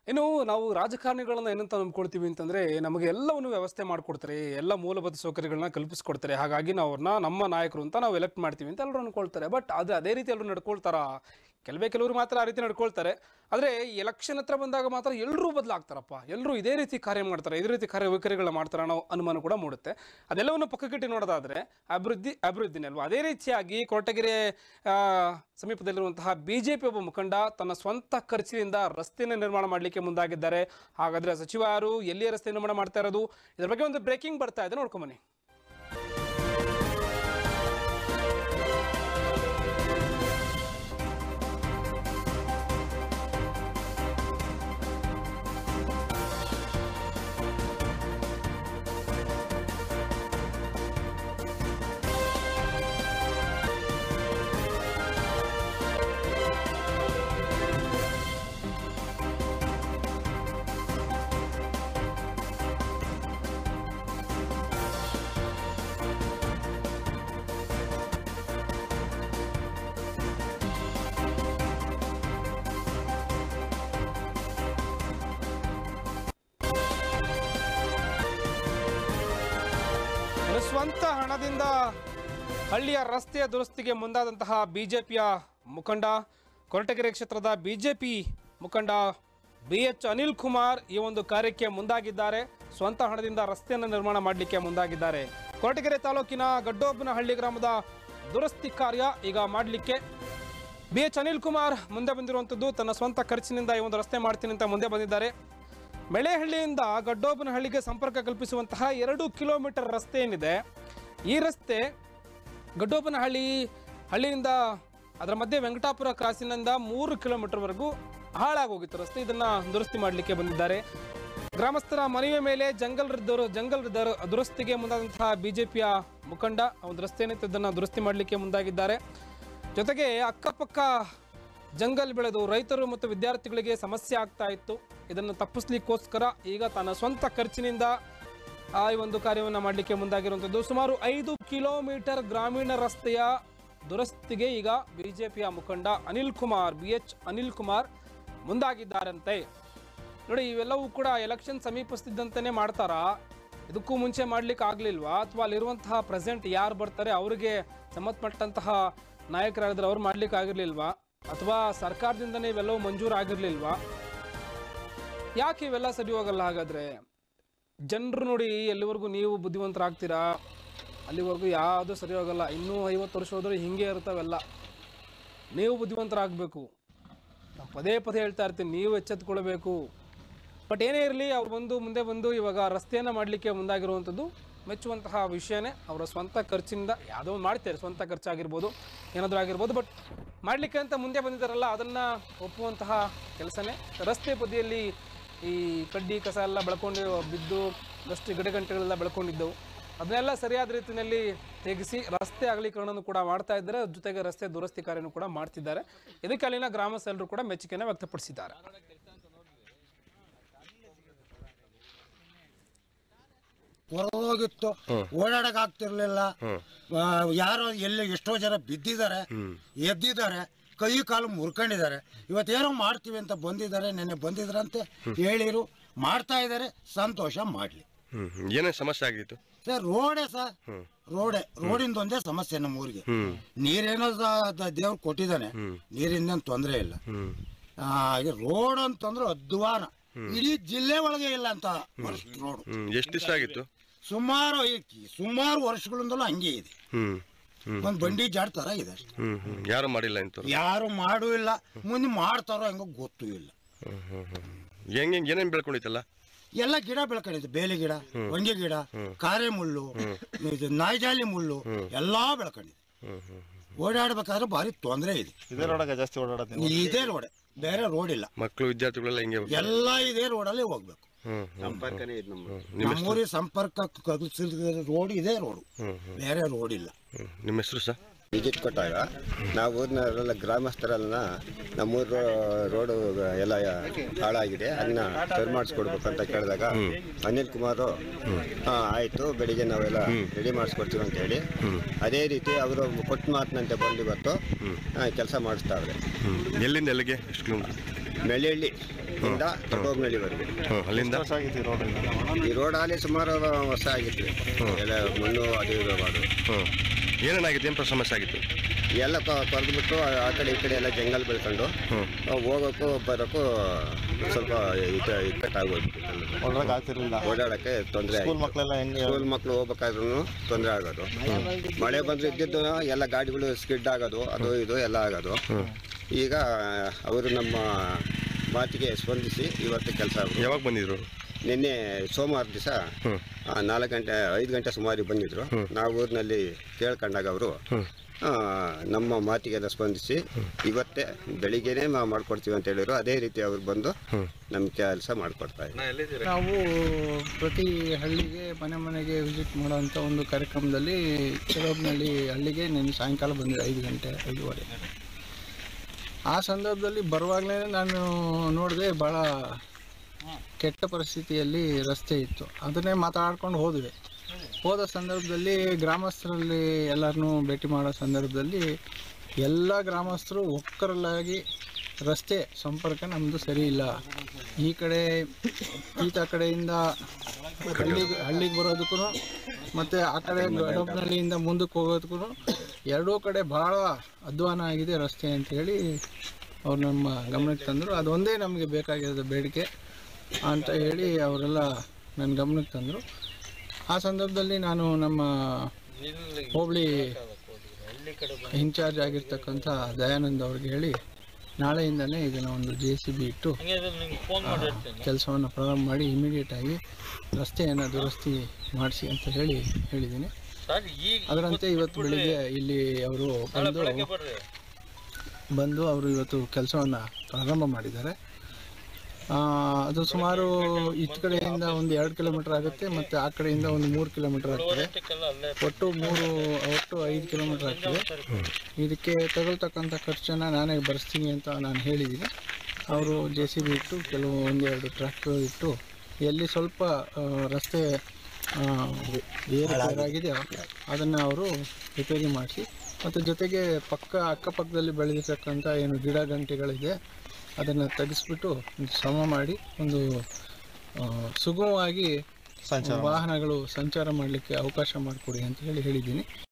ಇನ್ನು ನಾವು ರಾಜಕಾರಣಿಗಳನ್ನ ಏನಂತ ನಂಬ್ಕೊಳ್ತೀವಿ ಅಂತಂದ್ರೆ ನಮಗೆ ಎಲ್ಲವನ್ನು ವ್ಯವಸ್ಥೆ ಮಾಡಿಕೊಡ್ತಾರೆ ಎಲ್ಲ ಮೂಲಭೂತ ಸೌಕರ್ಯಗಳನ್ನ ಕಲ್ಪಿಸ್ಕೊಡ್ತಾರೆ ಹಾಗಾಗಿ ನಾವು ಅವ್ರನ್ನ ನಮ್ಮ ನಾಯಕರು ಅಂತ ನಾವು ಎಲೆಕ್ಟ್ ಮಾಡ್ತೀವಿ ಅಂತ ಎಲ್ಲರೂ ಅನ್ಕೊಳ್ತಾರೆ ಬಟ್ ಅದು ಅದೇ ರೀತಿ ಎಲ್ಲರೂ ನಡ್ಕೊಳ್ತಾರಾ ಕೆಲವೇ ಕೆಲವರು ಮಾತ್ರ ಆ ರೀತಿ ನಡ್ಕೊಳ್ತಾರೆ ಆದರೆ ಎಲೆಕ್ಷನ್ ಹತ್ರ ಬಂದಾಗ ಮಾತ್ರ ಎಲ್ಲರೂ ಬದಲಾಗ್ತಾರಪ್ಪ ಎಲ್ಲರೂ ಇದೇ ರೀತಿ ಕಾರ್ಯ ಮಾಡ್ತಾರೆ ಇದೇ ರೀತಿ ಕಾರ್ಯ ವೈಖರಿಗಳನ್ನ ಮಾಡ್ತಾರೆ ಅನ್ನೋ ಅನುಮಾನ ಕೂಡ ಮೂಡುತ್ತೆ ಅದೆಲ್ಲವನ್ನು ಪಕ್ಕಕ್ಕಿಟ್ಟು ನೋಡೋದಾದ್ರೆ ಅಭಿವೃದ್ಧಿ ಅಭಿವೃದ್ಧಿನೇ ಅಲ್ವಾ ಅದೇ ರೀತಿಯಾಗಿ ಕೊರಟಗೆರೆ ಆ, ಸಮೀಪದಲ್ಲಿರುವಂತಹ ಬಿಜೆಪಿ ಒಬ್ಬ ಮುಖಂಡ ತನ್ನ ಸ್ವಂತ ಖರ್ಚಿನಿಂದ ರಸ್ತೆಯನ್ನು ನಿರ್ಮಾಣ ಮಾಡಲಿಕ್ಕೆ ಮುಂದಾಗಿದ್ದಾರೆ ಹಾಗಾದ್ರೆ ಸಚಿವ ಯಾರು ಎಲ್ಲಿ ರಸ್ತೆ ನಿರ್ಮಾಣ ಮಾಡ್ತಾ ಇರೋದು ಇದ್ರ ಬಗ್ಗೆ ಒಂದು ಬ್ರೇಕಿಂಗ್ ಬರ್ತಾ ಇದೆ ನೋಡ್ಕೊಂಬನ್ನಿ ಇನ್ನು ಸ್ವಂತ ಹಣದಿಂದ ಹಳ್ಳಿಯ ರಸ್ತೆಯ ದುರಸ್ತಿಗೆ ಮುಂದಾದಂತಹ ಬಿಜೆಪಿಯ ಮುಖಂಡ ಕೊರಟಗೆರೆ ಕ್ಷೇತ್ರದ ಬಿಜೆಪಿ ಮುಖಂಡ ಬಿ ಎಚ್ ಅನಿಲ್ ಕುಮಾರ್ ಈ ಒಂದು ಕಾರ್ಯಕ್ಕೆ ಮುಂದಾಗಿದ್ದಾರೆ ಸ್ವಂತ ಹಣದಿಂದ ರಸ್ತೆಯನ್ನು ನಿರ್ಮಾಣ ಮಾಡಲಿಕ್ಕೆ ಮುಂದಾಗಿದ್ದಾರೆ ಕೊರಟಗೆರೆ ತಾಲೂಕಿನ ಗಡ್ಡೋಬನಹಳ್ಳಿ ಗ್ರಾಮದ ದುರಸ್ತಿ ಕಾರ್ಯ ಈಗ ಮಾಡಲಿಕ್ಕೆ ಬಿ ಎಚ್ ಅನಿಲ್ ಕುಮಾರ್ ಮುಂದೆ ಬಂದಿರುವಂಥದ್ದು ತನ್ನ ಸ್ವಂತ ಖರ್ಚಿನಿಂದ ಈ ಒಂದು ರಸ್ತೆ ಮಾಡ್ತೀನಿ ಅಂತ ಮುಂದೆ ಬಂದಿದ್ದಾರೆ ಮೆಳೆಹಳ್ಳಿಯಿಂದ ಗಡ್ಡೋಬನಹಳ್ಳಿಗೆ ಸಂಪರ್ಕ ಕಲ್ಪಿಸುವಂತಹ ಎರಡು ಕಿಲೋಮೀಟರ್ ರಸ್ತೆ ಏನಿದೆ ಈ ರಸ್ತೆ ಗಡ್ಡೋಬನಹಳ್ಳಿ ಹಳ್ಳಿಯಿಂದ ಅದರ ಮಧ್ಯೆ ವೆಂಕಟಾಪುರ ಕ್ರಾಸಿನಿಂದ ಮೂರು ಕಿಲೋಮೀಟರ್ವರೆಗೂ ಹಾಳಾಗೋಗಿತ್ತು ರಸ್ತೆ ಇದನ್ನ ದುರಸ್ತಿ ಮಾಡಲಿಕ್ಕೆ ಬಂದಿದ್ದಾರೆ ಗ್ರಾಮಸ್ಥರ ಮನವಿಯ ಮೇಲೆ ಜಂಗಲ್ ದುರ ಜಂಗಲ್ ದರ- ದುರಸ್ತಿಗೆ ಮುಂದಾದಂತಹ ಬಿಜೆಪಿಯ ಮುಖಂಡ ಆ ಒಂದು ರಸ್ತೆ ಏನಿತ್ತು ಇದನ್ನ ದುರಸ್ತಿ ಮಾಡಲಿಕ್ಕೆ ಮುಂದಾಗಿದ್ದಾರೆ ಜೊತೆಗೆ ಅಕ್ಕಪಕ್ಕ ಜಂಗಲ್ ಬೆಳೆದು ರೈತರು ಮತ್ತು ವಿದ್ಯಾರ್ಥಿಗಳಿಗೆ ಸಮಸ್ಯೆ ಆಗ್ತಾ ಇತ್ತು ಇದನ್ನು ತಪ್ಪಿಸ್ಲಿಕ್ಕೋಸ್ಕರ ಈಗ ತನ್ನ ಸ್ವಂತ ಖರ್ಚಿನಿಂದ ಆ ಈ ಒಂದು ಕಾರ್ಯವನ್ನು ಮಾಡಲಿಕ್ಕೆ ಮುಂದಾಗಿರುವಂಥದ್ದು ಸುಮಾರು ಐದು ಕಿಲೋಮೀಟರ್ ಗ್ರಾಮೀಣ ರಸ್ತೆಯ ದುರಸ್ತಿಗೆ ಈಗ ಬಿಜೆಪಿಯ ಮುಖಂಡ ಅನಿಲ್ ಕುಮಾರ್ ಬಿ ಎಚ್ ಅನಿಲ್ ಕುಮಾರ್ ಮುಂದಾಗಿದ್ದಾರಂತೆ ನೋಡಿ ಇವೆಲ್ಲವೂ ಕೂಡ ಎಲೆಕ್ಷನ್ ಸಮೀಪಿಸ್ತಿದ್ದಂತೆಯೇ ಮಾಡ್ತಾರಾ ಇದಕ್ಕೂ ಮುಂಚೆ ಮಾಡ್ಲಿಕ್ಕೆ ಆಗ್ಲಿಲ್ವಾ ಅಥವಾ ಅಲ್ಲಿರುವಂತಹ ಪ್ರೆಸೆಂಟ್ ಯಾರು ಬರ್ತಾರೆ ಅವರಿಗೆ ಸಂಬಂಧಪಟ್ಟಂತಹ ನಾಯಕರಾಗಿದ್ರೆ ಅವ್ರು ಮಾಡ್ಲಿಕ್ಕೆ ಆಗಿರ್ಲಿಲ್ವಾ ಅಥವಾ ಸರ್ಕಾರದಿಂದನೇ ಇವೆಲ್ಲವೂ ಮಂಜೂರು ಆಗಿರ್ಲಿಲ್ವಾ ಯಾಕೆ ಇವೆಲ್ಲ ಸರಿ ಹೋಗಲ್ಲ ಹಾಗಾದ್ರೆ ಜನರು ನೋಡಿ ಎಲ್ಲಿವರೆಗೂ ನೀವು ಬುದ್ಧಿವಂತರಾಗ್ತೀರಾ ಅಲ್ಲಿವರೆಗೂ ಯಾವುದು ಸರಿ ಹೋಗಲ್ಲ ಇನ್ನೂ ಐವತ್ತು ವರ್ಷ ಹೋದ್ರೆ ಹಿಂಗೆ ಇರ್ತಾವೆಲ್ಲ ನೀವು ಬುದ್ಧಿವಂತರಾಗಬೇಕು ನಾನು ಪದೇ ಪದೇ ಹೇಳ್ತಾ ಇರ್ತೀನಿ ನೀವು ಎಚ್ಚೆತ್ಕೊಳ್ಬೇಕು ಬಟ್ ಏನೇ ಇರಲಿ ಅವ್ರು ಬಂದು ಮುಂದೆ ಬಂದು ಇವಾಗ ರಸ್ತೆಯನ್ನು ಮಾಡಲಿಕ್ಕೆ ಮುಂದಾಗಿರುವಂಥದ್ದು ಮೆಚ್ಚುವಂತಹ ವಿಷಯನೇ ಅವರ ಸ್ವಂತ ಖರ್ಚಿನಿಂದ ಯಾವುದೋ ಒಂದು ಮಾಡ್ತಾರೆ ಸ್ವಂತ ಖರ್ಚಾಗಿರ್ಬೋದು ಏನಾದರೂ ಆಗಿರ್ಬೋದು ಬಟ್ ಮಾಡಲಿಕ್ಕೆ ಅಂತ ಮುಂದೆ ಬಂದಿದ್ದಾರಲ್ಲ ಅದನ್ನು ಒಪ್ಪುವಂತಹ ಕೆಲಸನೇ ರಸ್ತೆ ಬದಿಯಲ್ಲಿ ಈ ಕಡ್ಡಿ ಕಸ ಎಲ್ಲ ಬೆಳ್ಕೊಂಡು ಬಿದ್ದು ದಷ್ಟು ಗಿಡಗಂಟೆಗಳೆಲ್ಲ ಬೆಳ್ಕೊಂಡಿದ್ದವು ಅದನ್ನೆಲ್ಲ ಸರಿಯಾದ ರೀತಿಯಲ್ಲಿ ತೆಗೆಸಿ ರಸ್ತೆ ಅಗಲೀಕರಣವನ್ನು ಕೂಡ ಮಾಡ್ತಾ ಇದ್ದಾರೆ ಅದ್ರ ಜೊತೆಗೆ ರಸ್ತೆ ದುರಸ್ತಿ ಕಾರ್ಯನೂ ಕೂಡ ಮಾಡ್ತಿದ್ದಾರೆ ಇದಕ್ಕೆ ಅಲ್ಲಿನ ಗ್ರಾಮಸ್ಥರು ಕೂಡ ಮೆಚ್ಚುಗೆಯನ್ನು ವ್ಯಕ್ತಪಡಿಸಿದ್ದಾರೆ ಹೊರಗೋಗಿತ್ತು ಓಡಾಡಕ್ ಆಗ್ತಿರ್ಲಿಲ್ಲ ಆ, ಯಾರೋ ಎಲ್ಲಿ ಎಷ್ಟೋ ಜನ ಬಿದ್ದಿದ್ದಾರೆ ಎದ್ದಿದ್ದಾರೆ ಕೈ ಕಾಲು ಮುರ್ಕೊಂಡಿದ್ದಾರೆ ಇವತ್ತೇನೋ ಮಾಡ್ತೀವಿ ಅಂತ ಬಂದಿದ್ದಾರೆ ನೆನ್ನೆ ಬಂದಿದ್ರಂತೆ ಹೇಳಿರು ಮಾಡ್ತಾ ಇದ್ದಾರೆ ಸಂತೋಷ ಮಾಡ್ಲಿ ಹ್ಮ್ ಹ್ಮ್. ಏನೇನ್ ಸಮಸ್ಯೆ ಆಗಿತ್ತು ಸರ್ ರೋಡೇ ಸರ್ ರೋಡೇ ರೋಡಿಂದ ಒಂದೇ ಸಮಸ್ಯೆ ನಮ್ಮ ಊರಿಗೆ ನೀರೇನೋ ದೇವ್ರು ಕೊಟ್ಟಿದ್ದಾನೆ ನೀರಿಂದ ತೊಂದರೆ ಇಲ್ಲ ಹ್ಮ್ ಆ, ಈ ರೋಡ್ ಅಂತಂದ್ರೆ ಅದ್ವಾನ ಇಡೀ ಜಿಲ್ಲೆ ಒಳಗೆ ಇಲ್ಲ ಅಂತ ರೋಡ್ ಹ್ಮ್ ಎಷ್ಟು ದಿವಸ ಆಗಿತ್ತು ಸುಮಾರು ಐತಿ ಸುಮಾರು ವರ್ಷಗಳಿಂದಲೂ ಹಂಗೆ ಇದೆ ಹ್ಮ್ ಹ್ಮ್ ಒಂದ್ ಬಂಡಿ ಜಾಡ್ ತರ ಇದೆ ಅಷ್ಟೇ ಹ್ಮ್ ಹ್ಮ್ ಯಾರು ಮಾಡಿಲ್ಲ ಇಂತ ಯಾರು ಮಾಡೂ ಇಲ್ಲ ಮುಂದೆ ಮಾಡ್ತಾರೋ ಹೆಂಗೋ ಗೊತ್ತೂ ಇಲ್ಲ ಹ್ಮ್ ಹ್ಮ್ ಹ್ಮ್ ಹೆಂಗ್ ಹೆಂಗ್ ಏನೇನ್ ಬೆಳ್ಕೊಂಡಿತ್ತಲ್ಲ ಎಲ್ಲ ಗಿಡ ಬೆಳ್ಕೊಂಡಿದೆ ಬೇಲಿ ಗಿಡ ಹೊಂಗೆ ಗಿಡ ಕಾರೆ ಮುಳ್ಳು ಇದು ನಾಯ್ಜಾಲಿ ಮುಳ್ಳು ಎಲ್ಲಾ ಬೆಳ್ಕೊಂಡಿದೆ ಹ್ಮ್ ಹ್ಮ್ ಓಡಾಡ್ಬೇಕಾದ್ರೆ ಭಾರಿ ತೊಂದರೆ ಇದೆ ಇದೇ ರೋಡಾಗ ಜಾಸ್ತಿ ಓಡಾಡೋದು ನೀವು ಇದೇ ರೋಡ್ ಬೇರೆ ರೋಡ್ ಇಲ್ಲ ಮಕ್ಕಳು ವಿದ್ಯಾರ್ಥಿಗಳೆಲ್ಲ ಹಿಂಗೆ ಹೋಗ್ತಾರೆ. ಎಲ್ಲ ಇದೇ ರೋಡಲ್ಲಿ ಹೋಗ್ಬೇಕು ಹ್ಮ್ ಹ್ಮ್ ಹ್ಮ್. ನಿಮ್ಮ ನಮ್ಮೂರಿಗೆ ಸಂಪರ್ಕ ಕಲ್ಸಿದ ರೋಡ್ ಇದೇ ರೋಡ್ ಹ್ಮ್ ಹ್ಮ್ ಬೇರೆ ರೋಡ್ ಇಲ್ಲ ಹ್ಮ್. ನಿಮ್ಮ ಹೆಸರು ಸರ್ ವಿಸಿಟ್ ಕೊಟ್ಟಾಗ ನಾವು ಊರಿನವರೆಲ್ಲ ಗ್ರಾಮಸ್ಥರೆಲ್ಲ ನಮ್ಮೂರು ರೋಡು ಎಲ್ಲ ಹಾಳಾಗಿದೆ ಅದನ್ನ ಸರಿ ಮಾಡಿಸ್ಕೊಡ್ಬೇಕು ಅಂತ ಕೇಳಿದಾಗ ಅನಿಲ್ ಕುಮಾರು "ಹಾ, ಆಯ್ತು ಬೆಳಿಗ್ಗೆ ನಾವೆಲ್ಲ ರೆಡಿ ಮಾಡಿಸ್ಕೊಡ್ತೀವಿ ಅಂತ ಹೇಳಿ ಅದೇ ರೀತಿ ಅವರು ಕೊಟ್ಟ ಮಾತಿನಂತೆ ಬಂದು ಇವತ್ತು ಕೆಲಸ ಮಾಡಿಸ್ತಾವ್ರೆ ಹ್ಮ್ ಎಲ್ಲಿಂದ ಎಲ್ಲಿಗೆ ಎಷ್ಟು ಕಿಲೋಮೀಟರ್ ಮೆಳ್ಳಿಹಳ್ಳಿ ಇಂದ ದೊಡ್ಡೋಗ್ನಳ್ಳಿವರೆಗೆ ಹ್ಮ್ ಅಲ್ಲಿಂದ ಈ ರೋಡ್ ಅಲ್ಲಿ ಸುಮಾರು ವರ್ಷ ಆಗಿತ್ತು ಎಲ್ಲ ಮಣ್ಣು ಅದು ಇದು ಮಾಡೋದು ಹ್ಮ್ ಏನೇನಾಗಿತ್ತು ಏನು ಸಮಸ್ಯೆ ಆಗಿತ್ತು ಎಲ್ಲ ಕೊರೆದ್ಬಿಟ್ಟು ಆ ಕಡೆ ಈ ಕಡೆ ಎಲ್ಲ ಜಂಗಲ್ ಬೆಳ್ಕೊಂಡು ಹ್ಮ್. ಆ, ಹೋಗೋಕ್ಕೂ ಬರೋಕ್ಕೂ ಸ್ವಲ್ಪ ಇಕ್ಕ ಇಕ್ಕಟ್ಟಾಗೋಯ್ತು ಒಳಗೆ ಆಗ್ತಿರ್ಲಿಲ್ಲ ಓಡಾಡಕ್ಕೆ ತೊಂದರೆ ಸ್ಕೂಲ್ ಮಕ್ಕಳೆಲ್ಲ ಹೆಂಗೆ ಸ್ಕೂಲ್ ಮಕ್ಕಳು ಹೋಗ್ಬೇಕಾದ್ರೂ ತೊಂದರೆ ಆಗೋದು ಮಳೆ ಬಂದ್ರೆ ಇದ್ದಿದ್ದು ಎಲ್ಲ ಗಾಡಿಗಳು ಸ್ಕಿಡ್ ಆಗೋದು ಅದು ಇದು ಎಲ್ಲ ಆಗೋದು ಈಗ ಅವರು ನಮ್ಮ ಮಾತಿಗೆ ಸ್ಪಂದಿಸಿ ಇವತ್ತು ಕೆಲಸ ಯಾವಾಗ ಬಂದಿದ್ರು ನಿನ್ನೆ ಸೋಮವಾರ ದಿವಸ ಹ್ಮ್. ನಾಲ್ಕು ಗಂಟೆ ಐದು ಗಂಟೆ ಸುಮಾರಿಗೆ ಬಂದಿದ್ರು ನಾವು ಊರಿನಲ್ಲಿ ಕೇಳ್ಕೊಂಡಾಗ ಅವರು ನಮ್ಮ ಮಾತಿಗೆಲ್ಲ ಸ್ಪಂದಿಸಿ ಇವತ್ತೇ ಬೆಳಿಗ್ಗೆನೇ ಮಾ- ಮಾಡ್ಕೊಡ್ತೀವಿ ಅಂತ ಹೇಳಿದ್ರು ಅದೇ ರೀತಿ ಅವ್ರು ಬಂದು ನಮ್ಮ ಕೆಲಸ ಮಾಡಿಕೊಡ್ತಾ ಇದ್ದಾರೆ ನಾವು ಪ್ರತಿ ಹಳ್ಳಿಗೆ ಮನೆ ಮನೆಗೆ ವಿಸಿಟ್ ಮಾಡೋವಂಥ ಒಂದು ಕಾರ್ಯಕ್ರಮದಲ್ಲಿ ಕೆಲವೊಬ್ನಲ್ಲಿ ಹಳ್ಳಿಗೆ ನೆನ್ನೆ ಸಾಯಂಕಾಲ ಬಂದಿದೆ ಐದು ಗಂಟೆ ಐದೂವರೆ ಆ ಸಂದರ್ಭದಲ್ಲಿ ಬರುವಾಗಲೇ ನಾನು ನೋಡಿದೆ ಭಾಳ ಕೆಟ್ಟ ಪರಿಸ್ಥಿತಿಯಲ್ಲಿ ರಸ್ತೆ ಇತ್ತು ಅದನ್ನೇ ಮಾತಾಡ್ಕೊಂಡು ಹೋದ್ವಿ ಹೋದ ಸಂದರ್ಭದಲ್ಲಿ ಗ್ರಾಮಸ್ಥರಲ್ಲಿ ಎಲ್ಲರನ್ನೂ ಭೇಟಿ ಮಾಡೋ ಸಂದರ್ಭದಲ್ಲಿ ಎಲ್ಲ ಗ್ರಾಮಸ್ಥರು ಒಕ್ಕರಲಾಗಿ ರಸ್ತೆ ಸಂಪರ್ಕ ನಮ್ಮದು ಸರಿ ಇಲ್ಲ ಈ ಕಡೆ ಈತ ಕಡೆಯಿಂದ ಹಳ್ಳಿಗೆ ಹಳ್ಳಿಗೆ ಬರೋದಕ್ಕೂ ಮತ್ತು ಆ ಕಡೆ ಗಡಪನಹಳ್ಳಿಯಿಂದ ಮುಂದಕ್ಕೆ ಹೋಗೋದಕ್ಕೂ ಎರಡೂ ಕಡೆ ಭಾಳ ಅಧ್ವಾನ ಆಗಿದೆ ರಸ್ತೆ ಅಂತೇಳಿ ಅವ್ರು ನಮ್ಮ ಗಮನಕ್ಕೆ ತಂದರು ಅದೊಂದೇ ನಮಗೆ ಬೇಕಾಗಿರೋದು ಬೇಡಿಕೆ ಅಂತ ಹೇಳಿ ಅವರೆಲ್ಲ ನನ್ನ ಗಮನಕ್ಕೆ ತಂದರು ಆ ಸಂದರ್ಭದಲ್ಲಿ ನಾನು ನಮ್ಮ ಹೋಬಳಿ ಇನ್ಚಾರ್ಜ್ ಆಗಿರ್ತಕ್ಕಂಥ ದಯಾನಂದ್ ಅವ್ರಿಗೆ ಹೇಳಿ ನಾಳೆಯಿಂದನೇ ಇದನ್ನು ಒಂದು ಜೆ ಸಿ ಬಿ ಇಟ್ಟು ಕೆಲಸವನ್ನು ಪ್ರಾರಂಭ ಮಾಡಿ ಇಮಿಡಿಯೇಟ್ ಆಗಿ ರಸ್ತೆಯನ್ನು ದುರಸ್ತಿ ಮಾಡಿಸಿ ಅಂತ ಹೇಳಿ ಹೇಳಿದ್ದೀನಿ ಅದರಂತೆ ಇವತ್ತು ಬೆಳಿಗ್ಗೆ ಇಲ್ಲಿ ಅವರು ಬಂದು ಬಂದು ಅವರು ಇವತ್ತು ಕೆಲಸವನ್ನು ಪ್ರಾರಂಭ ಮಾಡಿದ್ದಾರೆ ಆ, ಅದು ಸುಮಾರು ಈಚ ಕಡೆಯಿಂದ ಒಂದು ಎರಡು ಕಿಲೋಮೀಟರ್ ಆಗುತ್ತೆ ಮತ್ತು ಆ ಕಡೆಯಿಂದ ಒಂದು ಮೂರು ಕಿಲೋಮೀಟರ್ ಆಗ್ತದೆ ಒಟ್ಟು ಮೂರು ಒಟ್ಟು ಐದು ಕಿಲೋಮೀಟರ್ ಆಗ್ತದೆ ಇದಕ್ಕೆ ತಗೊಳ್ತಕ್ಕಂಥ ಖರ್ಚನ್ನು ನಾನೇ ಭರಿಸ್ತೀನಿ ಅಂತ ನಾನು ಹೇಳಿದ್ದೀನಿ ಅವರು ಜೆ ಸಿ ಬಿ ಇಟ್ಟು ಕೆಲವು ಒಂದೆರಡು ಟ್ರ್ಯಾಕ್ಟರ್ ಇಟ್ಟು ಎಲ್ಲಿ ಸ್ವಲ್ಪ ಆ, ರಸ್ತೆ ಏರಿಕೆಯಾಗಿದೆಯೋ ಅದನ್ನು ಅವರು ರಿಪೇರಿ ಮಾಡಿಸಿ ಮತ್ತು ಜೊತೆಗೆ ಪಕ್ಕ ಅಕ್ಕಪಕ್ಕದಲ್ಲಿ ಬೆಳೆದಿರ್ತಕ್ಕಂಥ ಏನು ಗಿಡ ಗಂಟೆಗಳಿದೆ ಅದನ್ನು ತೆಗೆಸ್ಬಿಟ್ಟು ಒಂದು ಸಮ ಮಾಡಿ ಒಂದು ಆ, ಸುಗಮವಾಗಿ ವಾಹನಗಳು ಸಂಚಾರ ಮಾಡಲಿಕ್ಕೆ ಅವಕಾಶ ಮಾಡಿಕೊಡಿ ಅಂತ ಹೇಳಿ ಹೇಳಿದ್ದೀನಿ